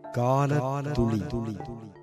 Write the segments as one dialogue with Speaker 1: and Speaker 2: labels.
Speaker 1: கால துளி துளி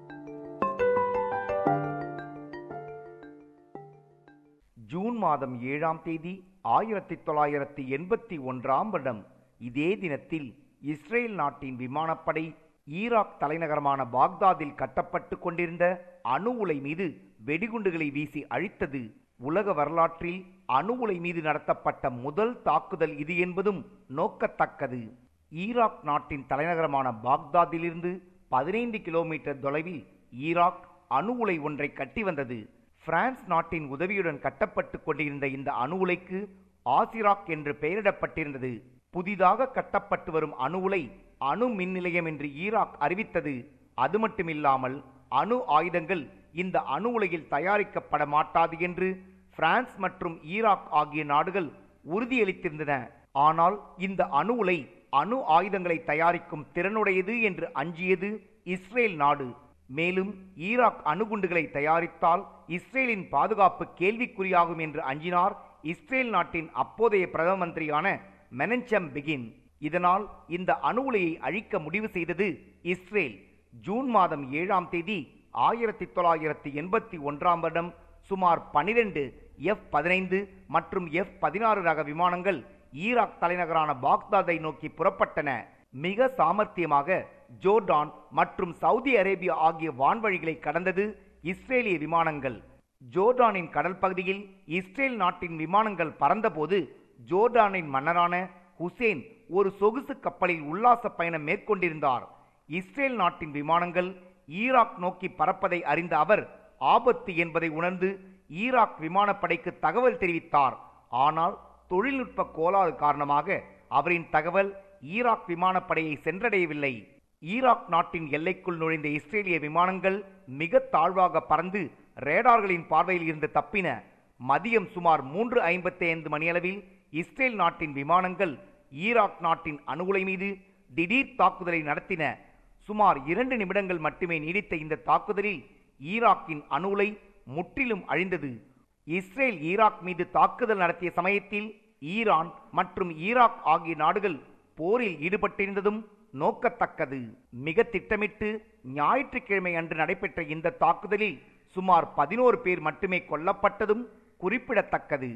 Speaker 2: ஜூன் மாதம் ஏழாம் தேதி ஆயிரத்தி தொள்ளாயிரத்தி எண்பத்தி ஒன்றாம் வருடம் இதே தினத்தில் இஸ்ரேல் நாட்டின் விமானப்படை ஈராக் தலைநகரமான பாக்தாதில் கட்டப்பட்டு கொண்டிருந்த அணு உலை மீது வெடிகுண்டுகளை வீசி அழித்தது உலக வரலாற்றில் அணு உலை மீது நடத்தப்பட்ட முதல் தாக்குதல் இது என்பதும் நோக்கத்தக்கது ஈராக் நாட்டின் தலைநகரமான பாக்தாதிலிருந்து பதினைந்து கிலோமீட்டர் தொலைவில் ஈராக் அணு உலை ஒன்றை கட்டி வந்தது பிரான்ஸ் நாட்டின் உதவியுடன் கட்டப்பட்டு கொண்டிருந்த இந்த அணு உலைக்கு ஆசிராக் என்று பெயரிடப்பட்டிருந்தது புதிதாக கட்டப்பட்டு வரும் அணு உலை அணு மின் நிலையம் என்று ஈராக் அறிவித்தது அது மட்டுமில்லாமல் அணு ஆயுதங்கள் இந்த அணு உலையில் தயாரிக்கப்பட மாட்டாது என்று பிரான்ஸ் மற்றும் ஈராக் ஆகிய நாடுகள் உறுதியளித்திருந்தன ஆனால் இந்த அணு உலை அணு ஆயுதங்களை தயாரிக்கும் திறனுடையது என்று அஞ்சியது இஸ்ரேல் நாடு மேலும் ஈராக் அணுகுண்டுகளை தயாரித்தால் இஸ்ரேலின் பாதுகாப்பு கேள்விக்குறியாகும் என்று அஞ்சினார் இஸ்ரேல் நாட்டின் அப்போதைய பிரதம மந்திரியான மெனஞ்சம் பிகின் இதனால் இந்த அணு உலையை அழிக்க முடிவு செய்தது இஸ்ரேல் ஜூன் மாதம் ஏழாம் தேதி ஆயிரத்தி தொள்ளாயிரத்தி எண்பத்தி ஒன்றாம் வருடம் சுமார் பனிரெண்டு எஃப் பதினைந்து மற்றும் எஃப் பதினாறு ரக விமானங்கள் ஈராக் தலைநகரான பாக்தாதை நோக்கி புறப்பட்டன மிக சாமர்த்தியமாக ஜோர்டான் மற்றும் சவுதி அரேபியா ஆகிய வான்வழிகளை கடந்தது இஸ்ரேலிய விமானங்கள் ஜோர்டானின் கடல் பகுதியில் இஸ்ரேல் நாட்டின் விமானங்கள் பறந்தபோது ஜோர்டானின் மன்னரான ஹுசேன் ஒரு சொகுசு கப்பலில் உல்லாச பயணம் மேற்கொண்டிருந்தார் இஸ்ரேல் நாட்டின் விமானங்கள் ஈராக் நோக்கி பறப்பதை அறிந்த அவர் ஆபத்து என்பதை உணர்ந்து ஈராக் விமானப்படைக்கு தகவல் தெரிவித்தார் ஆனால் தொழில்நுட்ப கோளாறு காரணமாக அவரின் தகவல் ஈராக் விமானப்படையை சென்றடையவில்லை ஈராக் நாட்டின் எல்லைக்குள் நுழைந்த இஸ்ரேலிய விமானங்கள் மிக தாழ்வாக பறந்து ரேடார்களின் பார்வையில் இருந்து தப்பின மதியம் சுமார் மூன்று ஐம்பத்தி ஐந்து மணியளவில் இஸ்ரேல் நாட்டின் விமானங்கள் ஈராக் நாட்டின் அணுகுலை மீது திடீர் தாக்குதலை நடத்தின சுமார் இரண்டு நிமிடங்கள் மட்டுமே நீடித்த இந்த தாக்குதலில் ஈராக்கின் அணுகுலை முற்றிலும் அழிந்தது இஸ்ரேல் ஈராக் மீது தாக்குதல் நடத்திய சமயத்தில் ஈரான் மற்றும் ஈராக் ஆகிய நாடுகள் போரில் ஈடுபட்டிருந்ததும் நோக்கத்தக்கது மிக திட்டமிட்டு ஞாயிற்றுக்கிழமை அன்று நடைபெற்ற இந்த தாக்குதலில் சுமார் பதினோரு பேர் மட்டுமே கொல்லப்பட்டதும் குறிப்பிடத்தக்கது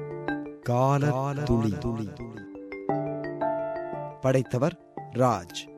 Speaker 1: கால துளி துளி படைத்தவர் ராஜ்